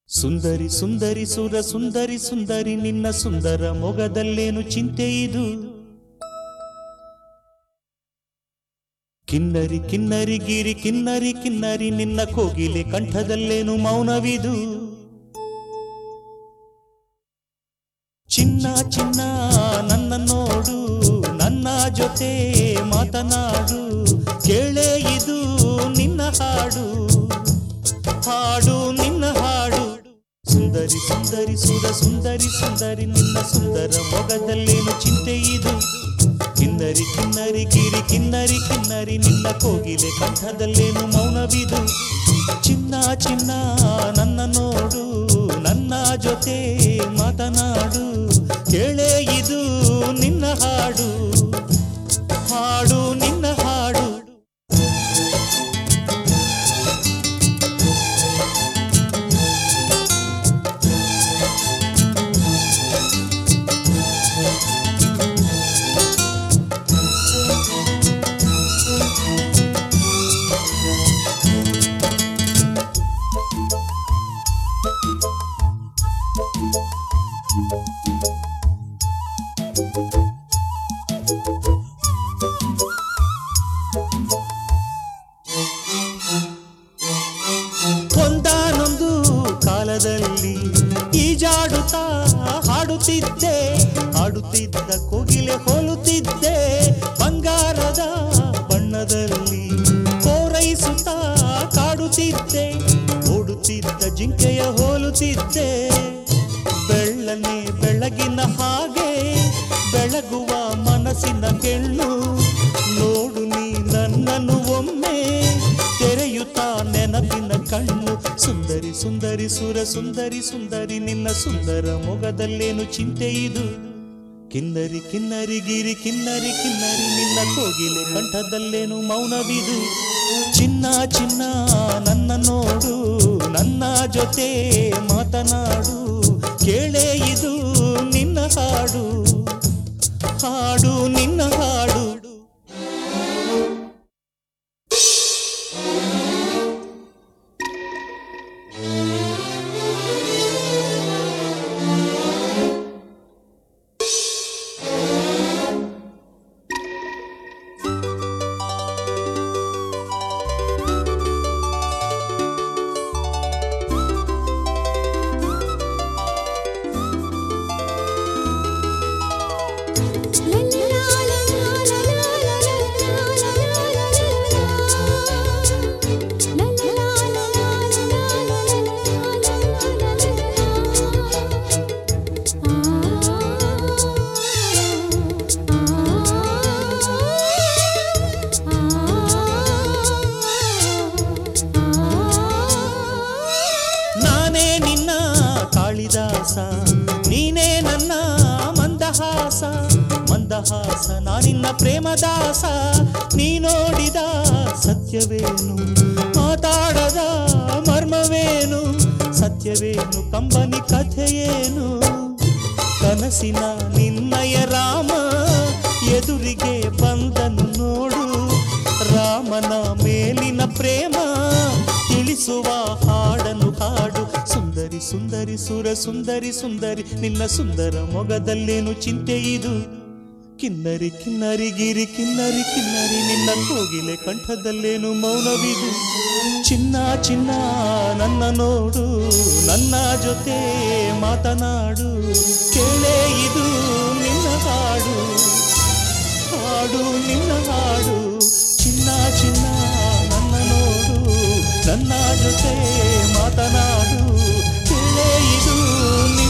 ಸುಂದರಿ ಸುಂದರಿ ಸುರ ಸುಂದರಿ ಸುಂದರಿ ನಿನ್ನ ಸುಂದರ ಮೊಗದಲ್ಲೇನು ಚಿಂತೆ ಇದು ಕಿನ್ನರಿ ಕಿನ್ನರಿ ಗಿರಿ ಕಿನ್ನರಿ ಕಿನ್ನರಿ ನಿನ್ನ ಕೋಗಿಲೆ ಕಂಠದಲ್ಲೇನು ಮೌನವಿದು ಚಿನ್ನ ಚಿನ್ನ ನನ್ನ ನೋಡು ನನ್ನ ಜೊತೆ ಮಾತನಾಡು ಕೇಳೇ ಇದು ನಿನ್ನ ಹಾಡು ಹಾಡು ನಿನ್ನ ಹಾಡು ಸುಂದರಿ ಸುಂದರಿ ಸುರ ಸುಂದರಿ ಸುಂದರಿ ನಿನ್ನ ಸುಂದರ ಮೊಗದಲ್ಲೇನು ಚಿಂತೆ ಇದು ಕಿನ್ನರಿ ಕಿನ್ನರಿ ಗಿರಿ ಕಿನ್ನರಿ ಕಿನ್ನರಿ ನಿನ್ನ ಕೋಗಿಲೆ ಕಂಠದಲ್ಲೇನು ಮೌನವಿದು ಚಿನ್ನ ಚಿನ್ನ ನನ್ನ ನೋಡು ನನ್ನ ಜೊತೆ ಮಾತನಾಡು ಕೇಳೇ ಇದು ನಿನ್ನ ಹಾಡು ಹಾಡು ನಿನ್ನ ಹಾಡು ಒಂದಾನೊಂದು ಕಾಲದಲ್ಲಿ ಈಜಾಡುತ್ತಾ ಹಾಡುತ್ತಿದ್ದೆ ಹಾಡುತ್ತಿದ್ದ ಕೋಗಿಲೆ ಹೋಲುತ್ತಿದ್ದೆ ಬಂಗಾರದ ಬಣ್ಣದಲ್ಲಿ ಕೋರೈಸುತ್ತಾ ಕಾಡುತ್ತಿದ್ದೆ ಓಡುತ್ತಿದ್ದ ಜಿಂಕೆಯ ಹೋಲುತ್ತಿದ್ದೆ ಬೆಳ್ಳನೆ ಬೆಳಗಿನ ಹಾಗೆ ಬೆಳಗುವ ಮನಸ್ಸಿನ ಕೆಳ್ಳು ನೋಡು ನೀ ನನ್ನನ್ನು ಒಮ್ಮೆ ತೆರೆಯುತ್ತಾ ನೆನಪಿನ ಕಣ್ಣು ಸುಂದರಿ ಸುಂದರಿ ಸುರ ಸುಂದರಿ ಸುಂದರಿ ನಿನ್ನ ಸುಂದರ ಮೊಗದಲ್ಲೇನು ಚಿಂತೆ ಇದು ಕಿನ್ನರಿ ಕಿನ್ನರಿ ಗಿರಿ ಕಿನ್ನರಿ ಕಿನ್ನರಿ ನಿನ್ನ ಕೋಗಿಲೆ ಕಂಠದಲ್ಲೇನು ಮೌನವಿದು ಚಿನ್ನ ಚಿನ್ನ ನನ್ನ ನೋಡು ನನ್ನ ಜೊತೆ ಮಾತನಾಡು ಕೇಳೇ ಇದು ನಿನ್ನ ಹಾಡು ಹಾಡು ನಿನ್ನ ಹಾಡು ನಾನೇ ನಿನ್ನ ಕಾಳಿದಾಸ ನೀನೇ ನನ್ನ ಮಂದಹಾಸ ಮಂದಹಾಸ ನಾನಿನ್ನ ಪ್ರೇಮದಾಸ ನೀ ನೋಡಿದ ಸತ್ಯವೇನು ಮಾತಾಡದ ಮರ್ಮವೇನು ಸತ್ಯವೇನು ಕಂಬನಿ ಕಥೆಯೇನು ಕನಸಿನ ನಿನ್ನಯ ರಾಮ ಎದುರಿಗೆ ಬಂದನು ನೋಡು ರಾಮನ ಮೇಲಿನ ಪ್ರೇಮ ತಿಳಿಸುವ ಹಾಡನು ಹಾಡು ಸುಂದರಿ ಸುಂದರಿ ಸುರ ಸುಂದರಿ ಸುಂದರಿ ನಿನ್ನ ಸುಂದರ ಮೊಗದಲ್ಲೇನು ಚಿಂತೆ ಇದು ಕಿನ್ನರಿ ಕಿನ್ನರಿ ಗಿರಿ ಕಿನ್ನರಿ ಕಿನ್ನರಿ ನಿನ್ನ ಕೋಗಿಲೆ ಕಂಠದಲ್ಲೇನು ಮೌನವಿದು ಚಿನ್ನ ಚಿನ್ನ ನನ್ನ ನೋಡು ನನ್ನ ಜೊತೆ ಮಾತನಾಡು ಕೇಳೇ ಇದು ನಿನ್ನ ಹಾಡು ಹಾಡು ನಿನ್ನ ಹಾಡು ಚಿನ್ನ ಚಿನ್ನ ನನ್ನ ನೋಡು ನನ್ನ ಜೊತೆ ಮಾತನಾಡು ಕೇಳೇ ಇದು ನಿನ್ನ